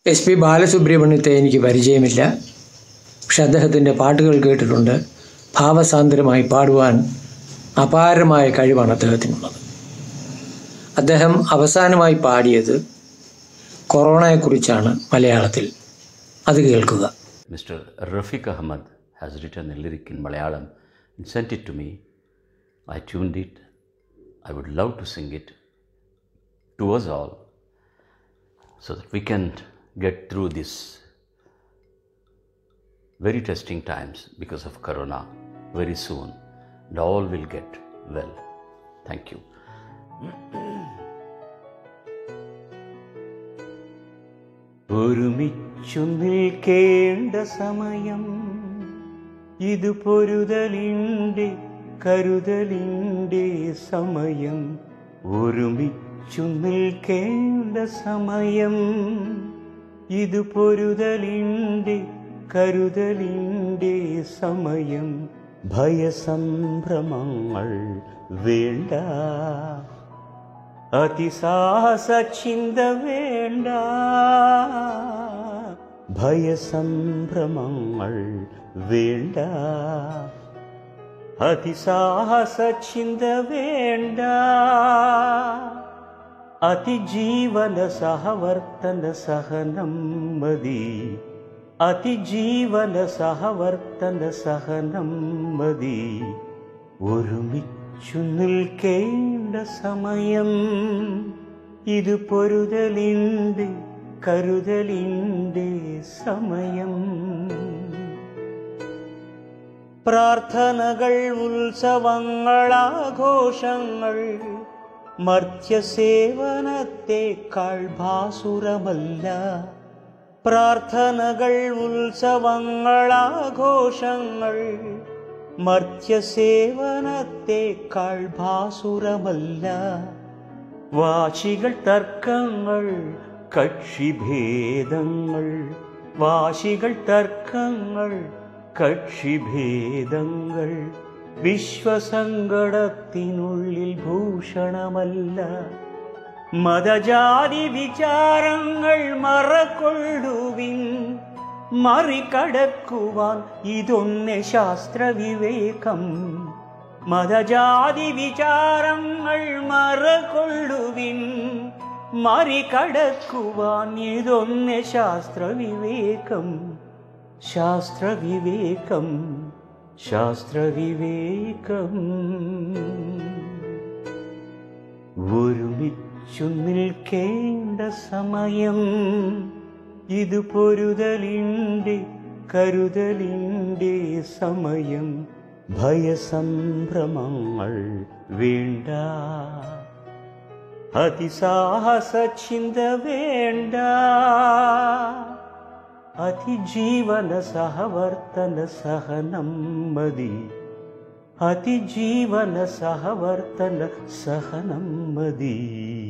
S P ബാലസുബ്രഹ്മണ്യത്തെ എനിക്ക് പരിചയമില്ല പക്ഷെ അദ്ദേഹത്തിൻ്റെ പാട്ടുകൾ കേട്ടിട്ടുണ്ട് ഭാവസാന്ദ്രമായി പാടുവാൻ അപാരമായ കഴിവാണ് അദ്ദേഹത്തിനുള്ളത് അദ്ദേഹം അവസാനമായി പാടിയത് കൊറോണയെക്കുറിച്ചാണ് മലയാളത്തിൽ അത് കേൾക്കുക Mr. Rafiq Ahmad has written a lyric in Malayalam and sent it to me. I tuned it. I would love to sing it to us all so that we can get through this very testing times because of Corona very soon and all will get well. Thank you. ഒരുമിച്ചു നിൽക്കേണ്ട സമയം ഇത് പൊരുതലിൻ്റെ കരുതലിൻ്റെ സമയം ഒരുമിച്ചു നിൽക്കേണ്ട സമയം ഇത് പൊരുതലിൻ്റെ കരുതലിൻ്റെ സമയം ഭയസംഭ്രമങ്ങൾ വേണ്ട അതിസാഹസ ചിന്ത വേണ്ട ഭയസംഭ്രമങ്ങൾ വേണ്ട അതിസാഹസ ചിന്ത വേണ്ട അതിജീവന സഹവർത്തന സഹനം മതി അതിജീവന സഹവർത്തന സഹനം മതി ഒരുമിച്ചു നിൽക്കേണ്ട സമയം ഇത് പൊരുതലിൻ്റെ കരുതലിൻ്റെ സമയം പ്രാർത്ഥനകൾ ഉത്സവങ്ങൾ ആഘോഷങ്ങൾ മർത്യസേവനത്തെക്കാൾ ഭാസുരമല്ല പ്രാർത്ഥനകൾ ഉത്സവങ്ങൾ ആഘോഷങ്ങൾ മർത്യസേവനത്തെക്കാൾ ഭാസുരമല്ല വാശികൾ തർക്കങ്ങൾ കക്ഷിഭേദങ്ങൾ വാശികൾ തർക്കങ്ങൾ കക്ഷിഭേദങ്ങൾ വിശ്വസങ്കടത്തിനുള്ളിൽ ഭൂഷണമല്ല മതജാതി വിചാരങ്ങൾ മറക്കൊള്ളുവിൻ മറികടക്കുവാൻ ഇതൊന്നെ ശാസ്ത്രവിവേകം മതജാതി വിചാരങ്ങൾ മറകൊള്ളുവിൻ മറികടക്കുവാൻ ഇതൊന്നെ ശാസ്ത്രവിവേകം ശാസ്ത്രവിവേകം ശാസ്ത്രവിവേകം ഒരുമിച്ചു നിൽക്കേണ്ട സമയം ഇത് പൊരുതലിൻ്റെ കരുതലിൻ്റെ സമയം ഭയസംഭ്രമങ്ങൾ വേണ്ട അതിസാഹസ ചിന്ത വേണ്ട അതിജീവന സഹവർത്തന സഹനം മതി അതിജീവന സഹവർത്തന സഹനം മതി